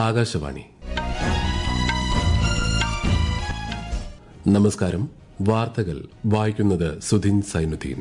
ആകാശവാണി നമസ്കാരം വാർത്തകൾ വായിക്കുന്നത് സുധിൻ സൈനുദ്ദീൻ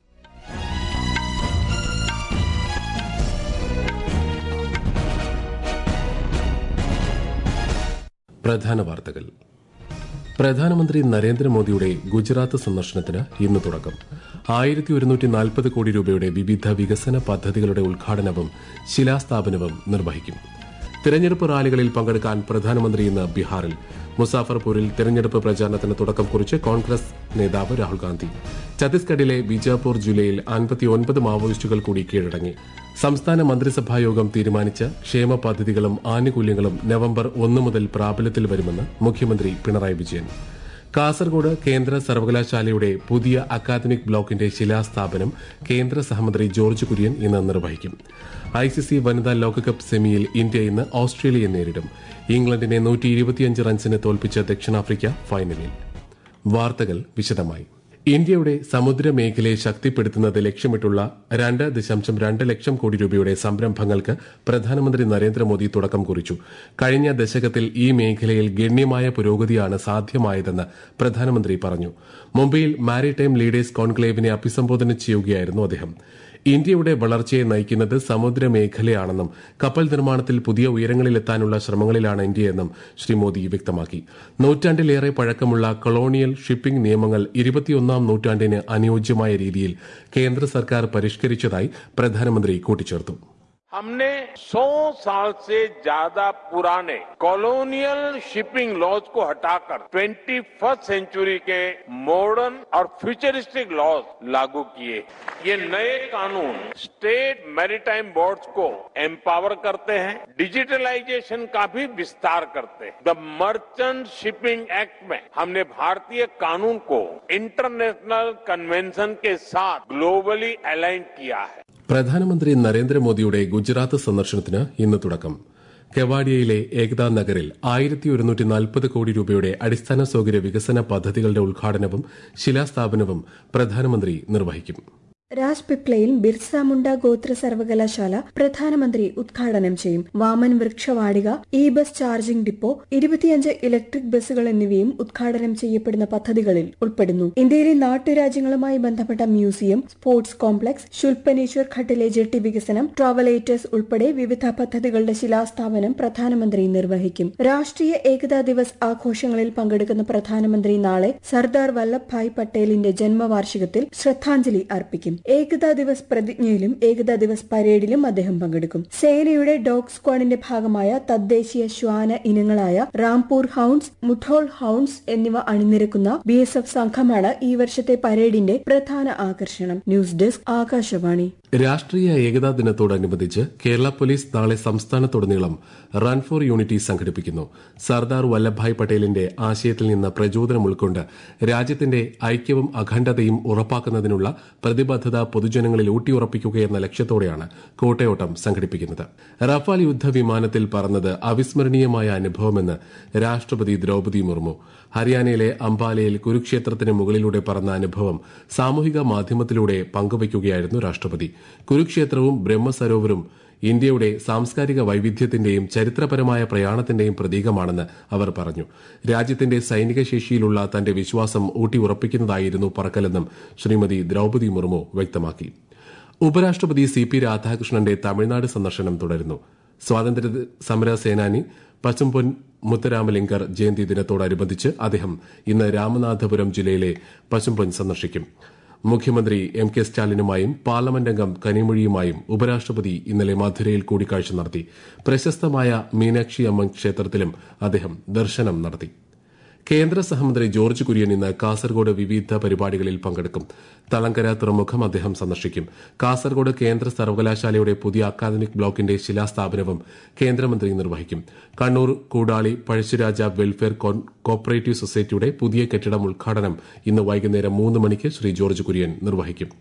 പ്രധാന വാർത്തകൾ പ്രധാനമന്ത്രി നരേന്ദ്രമോദിയുടെ ഗുജറാത്ത് സന്ദർശനത്തിന് ഇന്ന് തുടക്കം ആയിരത്തി ഒരുന്നൂറ്റി നാൽപ്പത് കോടി രൂപയുടെ വിവിധ വികസന പദ്ധതികളുടെ ഉദ്ഘാടനവും ശിലാസ്ഥാപനവും നിർവഹിക്കും തിരഞ്ഞെടുപ്പ് റാലികളിൽ പങ്കെടുക്കാൻ പ്രധാനമന്ത്രി ഇന്ന് ബീഹാറിൽ മുസാഫർപൂരിൽ തിരഞ്ഞെടുപ്പ് പ്രചാരണത്തിന് തുടക്കം കുറിച്ച് കോൺഗ്രസ് നേതാവ് രാഹുൽ ഗാന്ധി ഛത്തീസ്ഗഡിലെ ബിജാപൂർ ജില്ലയിൽ അൻപത്തിയൊൻപത് മാവോയിസ്റ്റുകൾ കൂടി കീഴടങ്ങി സംസ്ഥാന മന്ത്രിസഭാ യോഗം തീരുമാനിച്ച ക്ഷേമ പദ്ധതികളും ആനുകൂല്യങ്ങളും നവംബർ ഒന്ന് മുതൽ പ്രാബല്യത്തിൽ വരുമെന്ന് മുഖ്യമന്ത്രി പിണറായി വിജയൻ കാസർഗോഡ് കേന്ദ്ര സർവകലാശാലയുടെ പുതിയ അക്കാദമിക് ബ്ലോക്കിന്റെ ശിലാസ്ഥാപനം കേന്ദ്ര സഹമന്ത്രി ജോർജ് കുര്യൻ ഇന്ന് നിർവഹിക്കും ഐസിസി വനിതാ ലോകകപ്പ് സെമിയിൽ ഇന്ത്യ ഇന്ന് ഓസ്ട്രേലിയയെ നേരിടും ഇംഗ്ലണ്ടിനെ നൂറ്റി ഇരുപത്തിയഞ്ച് റൺസിന് തോൽപ്പിച്ച ദക്ഷിണാഫ്രിക്ക ഫൈനലിൽ വാർത്തകൾ വിശദമായി ഇന്ത്യയുടെ സമുദ്രമേഖലയെ ശക്തിപ്പെടുത്തുന്നത് ലക്ഷ്യമിട്ടുള്ള രണ്ട് ദശാംശം രണ്ട് ലക്ഷം കോടി രൂപയുടെ സംരംഭങ്ങൾക്ക് പ്രധാനമന്ത്രി നരേന്ദ്രമോദി തുടക്കം കുറിച്ചു കഴിഞ്ഞ ദശകത്തിൽ ഈ മേഖലയിൽ ഗണ്യമായ പുരോഗതിയാണ് സാധ്യമായതെന്ന് പ്രധാനമന്ത്രി പറഞ്ഞു മുംബൈയിൽ മാരിടൈം ലീഡേഴ്സ് കോൺക്ലേവിനെ അഭിസംബോധന ചെയ്യുകയായിരുന്നു അദ്ദേഹം ഇന്ത്യയുടെ വളർച്ചയെ നയിക്കുന്നത് സമുദ്രമേഖലയാണെന്നും കപ്പൽ നിർമ്മാണത്തിൽ പുതിയ ഉയരങ്ങളിലെത്താനുള്ള ശ്രമങ്ങളിലാണ് ഇന്ത്യയെന്നും ശ്രീ മോദി വ്യക്തമാക്കി നൂറ്റാണ്ടിലേറെ പഴക്കമുള്ള കൊളോണിയൽ ഷിപ്പിംഗ് നിയമങ്ങൾ ഇരുപത്തിയൊന്നാം നൂറ്റാണ്ടിന് അനുയോജ്യമായ രീതിയിൽ കേന്ദ്ര സർക്കാർ പരിഷ്കരിച്ചതായി പ്രധാനമന്ത്രി കൂട്ടിച്ചേർത്തു हमने 100 साल से ज्यादा पुराने कॉलोनियल शिपिंग लॉज को हटाकर 21st सेंचुरी के मॉडर्न और फ्यूचरिस्टिक लॉज लागू किए ये नए कानून स्टेट मैरीटाइम बोर्ड्स को एम्पावर करते हैं डिजिटलाइजेशन का भी विस्तार करते हैं द मर्चेंट शिपिंग एक्ट में हमने भारतीय कानून को इंटरनेशनल कन्वेंशन के साथ ग्लोबली अलाइन किया है പ്രധാനമന്ത്രി നരേന്ദ്രമോദിയുടെ ഗുജറാത്ത് സന്ദർശനത്തിന് ഇന്ന് തുടക്കം കെവാഡിയയിലെ ഏകതാ നഗറിൽ ആയിരത്തി ഒരുന്നൂറ്റി നാൽപ്പത് കോടി രൂപയുടെ അടിസ്ഥാന സൌകര്യ വികസന പദ്ധതികളുടെ ഉദ്ഘാടനവും ശിലാസ്ഥാപനവും പ്രധാനമന്ത്രി നിർവഹിക്കും രാജ്പിപ്ലയിൽ ബിർസ മുണ്ട ഗോത്ര സർവകലാശാല പ്രധാനമന്ത്രി ഉദ്ഘാടനം ചെയ്യും Vaman Vrikshavatika E bus charging depot ഇരുപത്തിയഞ്ച് ഇലക്ട്രിക് ബസ്സുകൾ എന്നിവയും ഉദ്ഘാടനം ചെയ്യപ്പെടുന്ന പദ്ധതികളിൽ ഉൾപ്പെടുന്നു ഇന്ത്യയിലെ നാട്ടുരാജ്യങ്ങളുമായി ബന്ധപ്പെട്ട മ്യൂസിയം സ്പോർട്സ് കോംപ്ലക്സ് ശുൽപ്പനേശ്വർ ഘട്ടിലെ ജെട്ടി വികസനം ട്രാവലേറ്റേഴ്സ് ഉൾപ്പെടെ വിവിധ പദ്ധതികളുടെ ശിലാസ്ഥാപനം പ്രധാനമന്ത്രി നിർവഹിക്കും രാഷ്ട്രീയ ഏകതാ ദിവസ് ആഘോഷങ്ങളിൽ പങ്കെടുക്കുന്ന പ്രധാനമന്ത്രി നാളെ സർദാർ വല്ലഭ്ഭായ് പട്ടേലിന്റെ ജന്മവാർഷികത്തിൽ ശ്രദ്ധാഞ്ജലി അർപ്പിക്കും ഏകതാ ദിവസ് പ്രതിജ്ഞയിലും ഏകതാ ദിവസ് പരേഡിലും അദ്ദേഹം പങ്കെടുക്കും സേനയുടെ ഡോഗ് സ്ക്വാഡിന്റെ ഭാഗമായ തദ്ദേശീയ ശ്വാന ഇനങ്ങളായ റാംപൂർ ഹൌൺസ് മുഠോൾ ഹൌൺസ് എന്നിവ അണിനിരക്കുന്ന ബി എസ് എഫ് സംഘമാണ് ഈ വർഷത്തെ പരേഡിന്റെ പ്രധാന ആകർഷണം ന്യൂസ് ഡെസ്ക് ആകാശവാണി രാഷ്ട്രീയ ഏകതാ ദിനത്തോടനുബന്ധിച്ച് കേരള പോലീസ് നാളെ സംസ്ഥാനത്തുടനീളം റൺ ഫോർ യൂണിറ്റി സംഘടിപ്പിക്കുന്നു സർദാർ വല്ലഭായ് പട്ടേലിന്റെ ആശയത്തിൽ നിന്ന് പ്രചോദനം ഉൾക്കൊണ്ട് രാജ്യത്തിന്റെ ഐക്യവും അഖണ്ഡതയും ഉറപ്പാക്കുന്നതിനുള്ള പ്രതിബദ്ധത പൊതുജനങ്ങളിൽ ഊട്ടിയുറപ്പിക്കുകയെന്ന ലക്ഷ്യത്തോടെയാണ് കോട്ടയോട്ടം സംഘടിപ്പിക്കുന്നത് റഫാൽ യുദ്ധവിമാനത്തിൽ പറന്നത് അവിസ്മരണീയമായ അനുഭവമെന്ന് രാഷ്ട്രപതി ദ്രൌപതി മുർമു ഹരിയാനയിലെ അംബാലയിൽ കുരുക്ഷേത്രത്തിന് മുകളിലൂടെ പറന്ന അനുഭവം സാമൂഹിക മാധ്യമത്തിലൂടെ പങ്കുവയ്ക്കുകയായിരുന്നു രാഷ്ട്രപതി കുരുക്ഷേത്രവും ബ്രഹ്മസരോവരും ഇന്ത്യയുടെ സാംസ്കാരിക വൈവിധ്യത്തിന്റെയും ചരിത്രപരമായ പ്രയാണത്തിന്റെയും പ്രതീകമാണെന്ന് അവർ പറഞ്ഞു രാജ്യത്തിന്റെ സൈനിക ശേഷിയിലുള്ള തന്റെ വിശ്വാസം ഊട്ടിയുറപ്പിക്കുന്നതായിരുന്നു പറക്കലെന്നും ശ്രീമതി ദ്രൌപതി മുർമു വ്യക്തമാക്കി ഉപരാഷ്ട്രപതി സി പി രാധാകൃഷ്ണന്റെ തമിഴ്നാട് സന്ദർശനം തുടരുന്നു സ്വാതന്ത്ര്യ സമര സേനാനി പശ്ചിംപൊൻ മുത്തരാമലിംഗർ ജയന്തി ദിനത്തോടനുബന്ധിച്ച് അദ്ദേഹം ഇന്ന് രാമനാഥപുരം ജില്ലയിലെ പശ്ചിംപൊൻ സന്ദർശിക്കും മുഖ്യമന്ത്രി എം കെ സ്റ്റാലിനുമായും പാർലമെന്റ് അംഗം കനിമൊഴിയുമായും ഉപരാഷ്ട്രപതി ഇന്നലെ മധുരയിൽ കൂടിക്കാഴ്ച നടത്തി പ്രശസ്തമായ മീനാക്ഷി അമ്മൻ ക്ഷേത്രത്തിലും അദ്ദേഹം ദർശനം നടത്തി കേന്ദ്ര സഹമന്ത്രി ജോർജ് കുര്യൻ ഇന്ന് കാസർഗോഡ് വിവിധ പരിപാടികളിൽ പങ്കെടുക്കും തളങ്കര തുറമുഖം അദ്ദേഹം സന്ദർശിക്കും കാസർഗോഡ് കേന്ദ്ര സർവകലാശാലയുടെ പുതിയ അക്കാദമിക് ബ്ലോക്കിന്റെ ശിലാസ്ഥാപനവും കേന്ദ്രമന്ത്രി നിർവഹിക്കും കണ്ണൂർ കൂടാളി പഴശ്ശിരാജ വെൽഫെയർ കോപ്പറേറ്റീവ് സൊസൈറ്റിയുടെ പുതിയ കെട്ടിടം ഉദ്ഘാടനം ഇന്ന് വൈകുന്നേരം മൂന്ന് മണിക്ക് ശ്രീ ജോർജ് കുര്യൻ നിർവഹിക്കും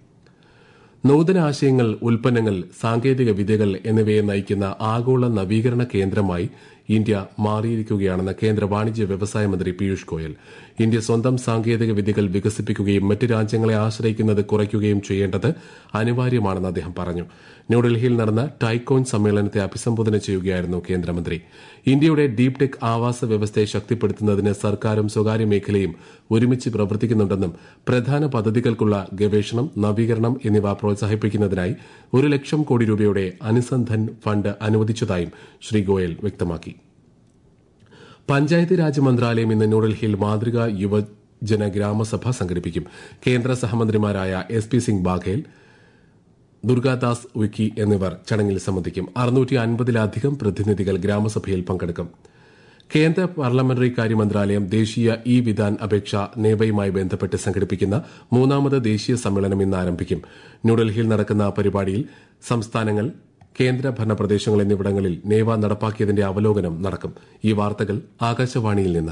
നൂതന ആശയങ്ങൾ ഉൽപ്പന്നങ്ങൾ സാങ്കേതിക വിദ്യകൾ എന്നിവയെ നയിക്കുന്ന ആഗോള നവീകരണ കേന്ദ്രമായി ഇന്ത്യ മാറിയിരിക്കുകയാണെന്ന് കേന്ദ്ര വാണിജ്യ വ്യവസായ മന്ത്രി പീയൂഷ് ഗോയൽ ഇന്ത്യ സ്വന്തം സാങ്കേതിക വിദ്യകൾ വികസിപ്പിക്കുകയും മറ്റ് രാജ്യങ്ങളെ ആശ്രയിക്കുന്നത് കുറയ്ക്കുകയും ചെയ്യേണ്ടത് അനിവാര്യമാണെന്ന് അദ്ദേഹം പറഞ്ഞു ന്യൂഡൽഹിയിൽ നടന്ന ടൈക്കോൺ സമ്മേളനത്തെ അഭിസംബോധന ചെയ്യുകയായിരുന്നു കേന്ദ്രമന്ത്രി ഇന്ത്യയുടെ ഡീപ് ടെക് ആവാസ വ്യവസ്ഥയെ ശക്തിപ്പെടുത്തുന്നതിന് സർക്കാരും സ്വകാര്യ മേഖലയും ഒരുമിച്ച് പ്രവർത്തിക്കുന്നുണ്ടെന്നും പ്രധാന പദ്ധതികൾക്കുള്ള ഗവേഷണം നവീകരണം എന്നിവ പ്രോത്സാഹിപ്പിക്കുന്നതിനായി ഒരു ലക്ഷം കോടി രൂപയുടെ അനുസന്ധൻ ഫണ്ട് അനുവദിച്ചതായും ശ്രീ ഗോയൽ വ്യക്തമാക്കി പഞ്ചായത്ത് രാജ് മന്ത്രാലയം ഇന്ന് ന്യൂഡൽഹിയിൽ മാതൃകാ യുവജന ഗ്രാമസഭ സംഘടിപ്പിക്കും കേന്ദ്ര സഹമന്ത്രിമാരായ എസ് പി സിംഗ് ബാഘേൽ ദുർഗാദാസ് വിക്കി എന്നിവർ ചടങ്ങിൽ സംബന്ധിക്കും അറുന്നൂറ്റി അൻപതിലധികം പ്രതിനിധികൾ ഗ്രാമസഭയിൽ പങ്കെടുക്കും കേന്ദ്ര പാർലമെന്ററി കാര്യ മന്ത്രാലയം ദേശീയ ഇ വിധാൻ അപേക്ഷ നേവയുമായി ബന്ധപ്പെട്ട് സംഘടിപ്പിക്കുന്ന മൂന്നാമത് ദേശീയ സമ്മേളനം ഇന്ന് ആരംഭിക്കും ന്യൂഡൽഹിയിൽ നടക്കുന്ന പരിപാടിയിൽ സംസ്ഥാനങ്ങൾ കേന്ദ്രഭരണ പ്രദേശങ്ങൾ എന്നിവിടങ്ങളിൽ നേവ നടപ്പാക്കിയതിന്റെ അവലോകനം നടക്കും ഈ വാർത്തകൾ ആകാശവാണിയിൽ നിന്ന്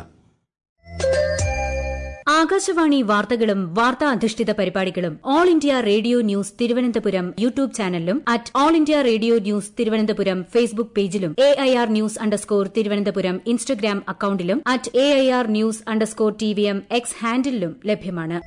ആകാശവാണി വാർത്തകളും വാർത്താ അധിഷ്ഠിത പരിപാടികളും All India Radio news Thiruvananthapuram YouTube ചാനലിലും at All India Radio news Thiruvananthapuram Facebook പേജിലും A I R news underscore Thiruvananthapuram Instagram അക്കൌണ്ടിലും at A I R news underscore T V M X ഹാൻഡിലും ലഭ്യമാണ്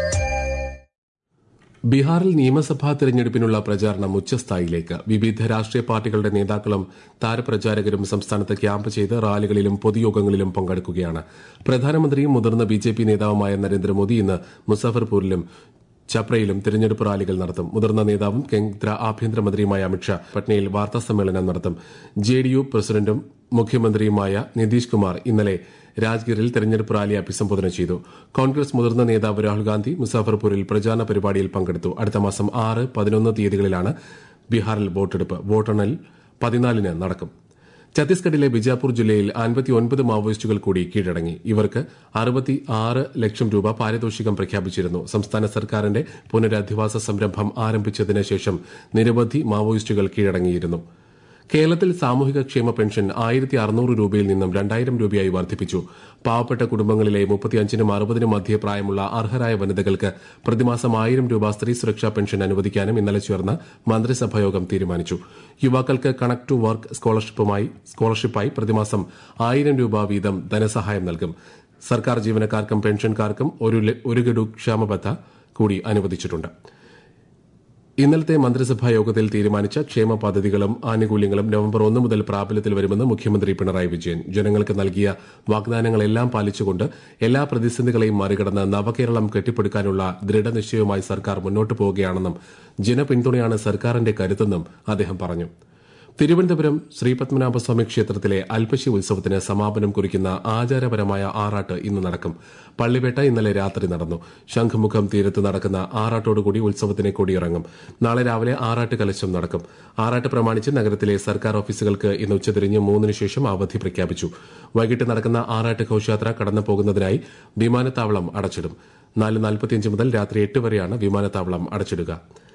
ബീഹാറിൽ നിയമസഭാ തെരഞ്ഞെടുപ്പിനുള്ള പ്രചാരണം ഉച്ചസ്ഥായിലേക്ക് വിവിധ രാഷ്ട്രീയ പാർട്ടികളുടെ നേതാക്കളും താരപ്രചാരകരും സംസ്ഥാനത്ത് ക്യാമ്പ് ചെയ്ത് റാലികളിലും പൊതുയോഗങ്ങളിലും പങ്കെടുക്കുകയാണ് പ്രധാനമന്ത്രിയും മുതിർന്ന ബി ജെ പി നേതാവുമായ നരേന്ദ്രമോദി ഇന്ന് മുസാഫർപൂരിലും ചപ്രയിലും തെരഞ്ഞെടുപ്പ് റാലികൾ നടത്തും മുതിർന്ന നേതാവും കേന്ദ്ര ആഭ്യന്തരമന്ത്രിയുമായ അമിത്ഷാ പട്നയിൽ വാർത്താസമ്മേളനം നടത്തും ജെ ഡി യു പ്രസിഡന്റും മുഖ്യമന്ത്രിയുമായ നിതീഷ് കുമാർ ഇന്നലെ രാജ്ഗീറിൽ തെരഞ്ഞെടുപ്പ് റാലി അഭിസംബോധന ചെയ്തു കോൺഗ്രസ് മുതിർന്ന നേതാവ് രാഹുൽ ഗാന്ധി മുസാഫർപൂരിൽ പ്രചാരണ പരിപാടിയിൽ പങ്കെടുത്തു അടുത്ത മാസം ആറ് പതിനൊന്ന് തീയതികളിലാണ് ബീഹാറിൽ വോട്ടെടുപ്പ് വോട്ടെണ്ണൽ പതിനാലിന് നടക്കും ഛത്തീസ്ഗഡിലെ ബിജാപൂർ ജില്ലയിൽ അൻപത്തിയൊൻപത് മാവോയിസ്റ്റുകൾ കൂടി കീഴടങ്ങി ഇവർക്ക് അറുപത്തി ആറ് ലക്ഷം രൂപ പാരിതോഷികം പ്രഖ്യാപിച്ചിരുന്നു സംസ്ഥാന സർക്കാരിന്റെ പുനരധിവാസ സംരംഭം ആരംഭിച്ചതിന് ശേഷം നിരവധി മാവോയിസ്റ്റുകൾ കീഴടങ്ങിയിരുന്നു കേരളത്തിൽ സാമൂഹിക ക്ഷേമ പെൻഷൻ ആയിരത്തി അറുന്നൂറ് രൂപയിൽ നിന്നും രണ്ടായിരം രൂപയായി വർദ്ധിപ്പിച്ചു പാവപ്പെട്ട കുടുംബങ്ങളിലെ മുപ്പത്തിയഞ്ചിനും അറുപതിനും മധ്യ പ്രായമുള്ള അർഹരായ വനിതകൾക്ക് പ്രതിമാസം ആയിരം രൂപ സ്ത്രീ സുരക്ഷാ പെൻഷൻ അനുവദിക്കാനും ഇന്നലെ ചേർന്ന മന്ത്രിസഭായോഗം തീരുമാനിച്ചു യുവാക്കൾക്ക് കണക്ട് ടു വർക്ക് സ്കോളർഷിപ്പുമായി സ്കോളർഷിപ്പായി പ്രതിമാസം ആയിരം രൂപ വീതം ധനസഹായം നൽകും സർക്കാർ ജീവനക്കാർക്കും പെൻഷൻകാർക്കും ഒരു ല- ഒരു ഗഡു ക്ഷാമബത്ത കൂടി അനുവദിച്ചിട്ടുണ്ട് ഇന്നലത്തെ മന്ത്രിസഭാ യോഗത്തിൽ തീരുമാനിച്ച ക്ഷേമ പദ്ധതികളും ആനുകൂല്യങ്ങളും നവംബർ ഒന്ന് മുതൽ പ്രാബല്യത്തിൽ വരുമെന്ന് മുഖ്യമന്ത്രി പിണറായി വിജയൻ ജനങ്ങൾക്ക് നൽകിയ വാഗ്ദാനങ്ങളെല്ലാം പാലിച്ചുകൊണ്ട് എല്ലാ പ്രതിസന്ധികളെയും മറികടന്ന് നവകേരളം കെട്ടിപ്പടുക്കാനുള്ള ദൃഢനിശ്ചയവുമായി സർക്കാർ മുന്നോട്ട് പോവുകയാണെന്നും ജനപിന്തുണയാണ് സർക്കാരിന്റെ കരുത്തെന്നും അദ്ദേഹം പറഞ്ഞു തിരുവനന്തപുരം ശ്രീപത്മനാഭസ്വാമി ക്ഷേത്രത്തിലെ അൽപ്പശി ഉത്സവത്തിന് സമാപനം കുറിക്കുന്ന ആചാരപരമായ ആറാട്ട് ഇന്ന് നടക്കും പള്ളിവേട്ട ഇന്നലെ രാത്രി നടന്നു ശംഖുമുഖം തീരത്ത് നടക്കുന്ന ആറാട്ടോടുകൂടി ഉത്സവത്തിന് കൊടിയിറങ്ങും നാളെ രാവിലെ ആറാട്ട് കലശം നടക്കും ആറാട്ട് പ്രമാണിച്ച് നഗരത്തിലെ സർക്കാർ ഓഫീസുകൾക്ക് ഇന്ന് ഉച്ചതിരിഞ്ഞ് മൂന്നിന് ശേഷം അവധി പ്രഖ്യാപിച്ചു വൈകിട്ട് നടക്കുന്ന ആറാട്ട് ഘോഷയാത്ര കടന്നു പോകുന്നതിനായി വിമാനത്താവളം അടച്ചിടും നാല് നാൽപ്പത്തിയഞ്ച് മുതൽ രാത്രി എട്ട് വരെയാണ് വിമാനത്താവളം അടച്ചിടുക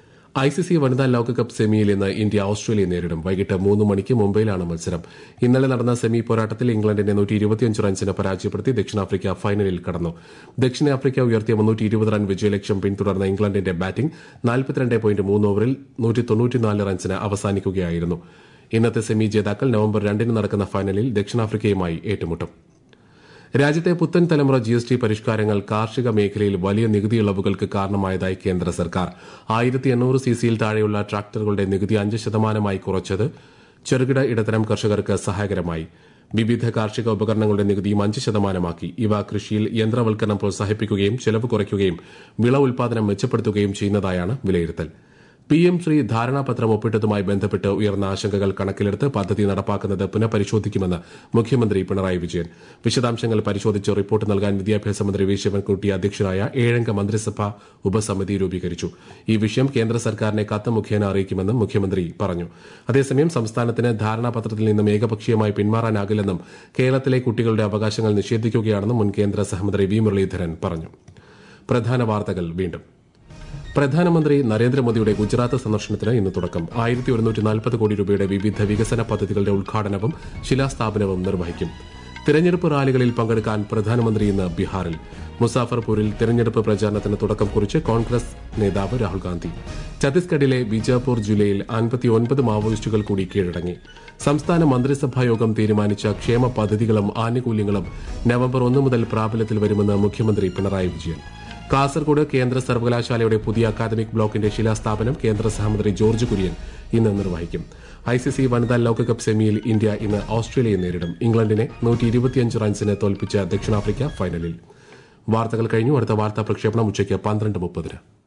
ഐ സി സി വനിതാ ലോകകപ്പ് സെമിയിൽ ഇന്ന് ഇന്ത്യ ഓസ്ട്രേലിയയെ നേരിടും വൈകിട്ട് മൂന്ന് മണിക്ക് മുംബൈയിലാണ് മത്സരം ഇന്നലെ നടന്ന സെമി പോരാട്ടത്തിൽ ഇംഗ്ലണ്ടിനെ നൂറ്റി ഇരുപത്തിയഞ്ച് റൺസിന് പരാജയപ്പെടുത്തി ദക്ഷിണാഫ്രിക്ക ഫൈനലിൽ കടന്നു ദക്ഷിണാഫ്രിക്ക ഉയർത്തിയ മുന്നൂറ്റി ഇരുപത് റൺ വിജയലക്ഷ്യം പിന്തുടർന്ന ഇംഗ്ലണ്ടിന്റെ ബാറ്റിംഗ് നാൽപ്പത്തിരണ്ട് പോയിന്റ് മൂന്ന് ഓവറിൽ നൂറ്റി തൊണ്ണൂറ്റിനാല് റൺസിന് അവസാനിക്കുകയായിരുന്നു ഇന്നത്തെ സെമി ജേതാക്കൾ നവംബർ രണ്ടിന് നടക്കുന്ന ഫൈനലിൽ ദക്ഷിണാഫ്രിക്കയുമായി ഏറ്റുമുട്ടും രാജ്യത്തെ പുത്തൻ തലമുറ ജി എസ് ടി പരിഷ്കാരങ്ങൾ കാർഷിക മേഖലയിൽ വലിയ നികുതി ഇളവുകൾക്ക് കാരണമായതായി കേന്ദ്ര സർക്കാർ ആയിരത്തി എണ്ണൂറ് സി സിയിൽ താഴെയുള്ള ട്രാക്ടറുകളുടെ നികുതി അഞ്ച് ശതമാനമായി കുറച്ചത് ചെറുകിട ഇടത്തരം കർഷകർക്ക് സഹായകരമായി വിവിധ കാർഷിക ഉപകരണങ്ങളുടെ നികുതിയും അഞ്ച് ശതമാനമാക്കി ഇവ കൃഷിയിൽ യന്ത്രവൽക്കരണം പ്രോത്സാഹിപ്പിക്കുകയും ചെലവ് കുറയ്ക്കുകയും വിള ഉൽപാദനം മെച്ചപ്പെടുത്തുകയും ചെയ്യുന്നതായാണ് വിലയിരുത്തൽ പി എം ശ്രീ ധാരണാപത്രം ഒപ്പിട്ടതുമായി ബന്ധപ്പെട്ട് ഉയർന്ന ആശങ്കകൾ കണക്കിലെടുത്ത് പദ്ധതി നടപ്പാക്കുന്നത് പുനഃപരിശോധിക്കുമെന്ന് മുഖ്യമന്ത്രി പിണറായി വിജയൻ വിശദാംശങ്ങൾ പരിശോധിച്ച് റിപ്പോർട്ട് നൽകാൻ വിദ്യാഭ്യാസ മന്ത്രി വി ശിവൻകുട്ടി അധ്യക്ഷനായ ഏഴംഗ മന്ത്രിസഭാ ഉപസമിതി രൂപീകരിച്ചു ഈ വിഷയം കേന്ദ്ര സർക്കാരിനെ കത്ത് മുഖേന അറിയിക്കുമെന്നും മുഖ്യമന്ത്രി പറഞ്ഞു അതേസമയം സംസ്ഥാനത്തിന് ധാരണാപത്രത്തിൽ നിന്നും ഏകപക്ഷീയമായി പിന്മാറാനാകില്ലെന്നും കേരളത്തിലെ കുട്ടികളുടെ അവകാശങ്ങൾ നിഷേധിക്കുകയാണെന്നും മുൻ കേന്ദ്ര സഹമന്ത്രി വി മുരളീധരൻ പറഞ്ഞു പ്രധാന വാർത്തകൾ വീണ്ടും പ്രധാനമന്ത്രി നരേന്ദ്രമോദിയുടെ ഗുജറാത്ത് സന്ദർശനത്തിന് ഇന്ന് തുടക്കം ആയിരത്തി ഒരുന്നൂറ്റി നാൽപ്പത് കോടി രൂപയുടെ വിവിധ വികസന പദ്ധതികളുടെ ഉദ്ഘാടനവും ശിലാസ്ഥാപനവും നിർവഹിക്കും തിരഞ്ഞെടുപ്പ് റാലികളിൽ പങ്കെടുക്കാൻ പ്രധാനമന്ത്രി ഇന്ന് ബീഹാറിൽ മുസാഫർപൂരിൽ തിരഞ്ഞെടുപ്പ് പ്രചാരണത്തിന് തുടക്കം കുറിച്ച് കോൺഗ്രസ് നേതാവ് രാഹുൽ ഗാന്ധി ഛത്തീസ്ഗഡിലെ ബിജാപൂർ ജില്ലയിൽ അൻപത്തിയൊൻപത് മാവോയിസ്റ്റുകൾ കൂടി കീഴടങ്ങി സംസ്ഥാന മന്ത്രിസഭാ യോഗം തീരുമാനിച്ച ക്ഷേമ പദ്ധതികളും ആനുകൂല്യങ്ങളും നവംബർ ഒന്ന് മുതൽ പ്രാബല്യത്തിൽ വരുമെന്ന് മുഖ്യമന്ത്രി പിണറായി വിജയൻ കാസർഗോഡ് കേന്ദ്ര സർവകലാശാലയുടെ പുതിയ അക്കാദമിക് ബ്ലോക്കിന്റെ ശിലാസ്ഥാപനം കേന്ദ്ര സഹമന്ത്രി ജോർജ് കുര്യൻ ഇന്ന് നിർവഹിക്കും ഐസിസി വനിതാ ലോകകപ്പ് സെമിയിൽ ഇന്ത്യ ഇന്ന് ഓസ്ട്രേലിയയെ നേരിടും ഇംഗ്ലണ്ടിനെ നൂറ്റി ഇരുപത്തിയഞ്ച് റൺസിന് തോൽപ്പിച്ച ദക്ഷിണാഫ്രിക്ക ഫൈനലിൽ വാർത്തകൾ കഴിഞ്ഞു അടുത്ത വാർത്താ പ്രക്ഷേപണം ഉച്ചയ്ക്ക് പന്ത്രണ്ട് മുപ്പതിന്